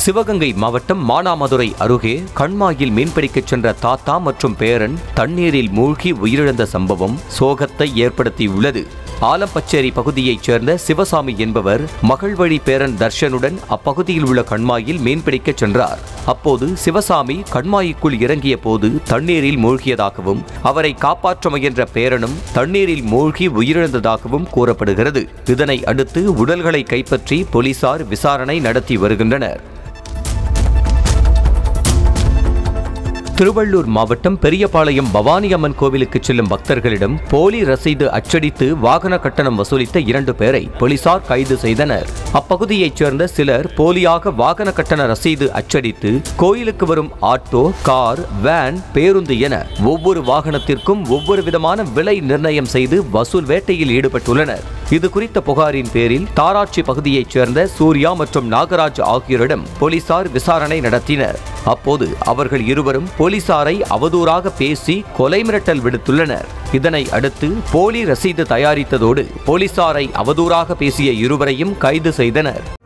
சிவகங்கை மாவட்டம் மானாமதுரை அருகே கண்மாயில் மீன்பிடிக்கச் சென்ற தாத்தா மற்றும் பேரன் தண்ணீரில் மூழ்கி உயிரிழந்த சம்பவம் சோகத்தை ஏற்படுத்தியுள்ளது ஆலம்பச்சேரி பகுதியைச் சேர்ந்த சிவசாமி என்பவர் மகள்வழி பேரன் தர்ஷனுடன் அப்பகுதியில் உள்ள கண்மாயில் மீன்பிடிக்கச் சென்றார் அப்போது சிவசாமி கண்மாய்க்குள் இறங்கிய போது தண்ணீரில் மூழ்கியதாகவும் அவரை காப்பாற்ற முயன்ற பேரனும் தண்ணீரில் மூழ்கி உயிரிழந்ததாகவும் கூறப்படுகிறது இதனை அடுத்து உடல்களை கைப்பற்றி போலீசார் விசாரணை நடத்தி வருகின்றனர் திருவள்ளூர் மாவட்டம் பெரியபாளையம் பவானி அம்மன் கோவிலுக்கு செல்லும் பக்தர்களிடம் போலி ரசீது அச்சடித்து வாகன கட்டணம் வசூலித்த இரண்டு பேரை போலீசார் கைது செய்தனர் அப்பகுதியைச் சேர்ந்த சிலர் போலியாக வாகன கட்டண ரசீது அச்சடித்து கோயிலுக்கு வரும் ஆட்டோ கார் வேன் பேருந்து என ஒவ்வொரு வாகனத்திற்கும் ஒவ்வொரு விதமான விலை நிர்ணயம் செய்து வசூல் வேட்டையில் ஈடுபட்டுள்ளனர் இது குறித்த புகாரின் பேரில் தாராட்சி பகுதியைச் சேர்ந்த சூர்யா மற்றும் நாகராஜ் ஆகியோரிடம் போலீசார் விசாரணை நடத்தினர் அப்போது அவர்கள் இருவரும் போலீசாரை அவதூறாக பேசி கொலை மிரட்டல் விடுத்துள்ளனர் இதனை அடுத்து போலி ரசீது தயாரித்ததோடு போலீசாரை அவதூறாக பேசிய இருவரையும் கைது செய்தனர்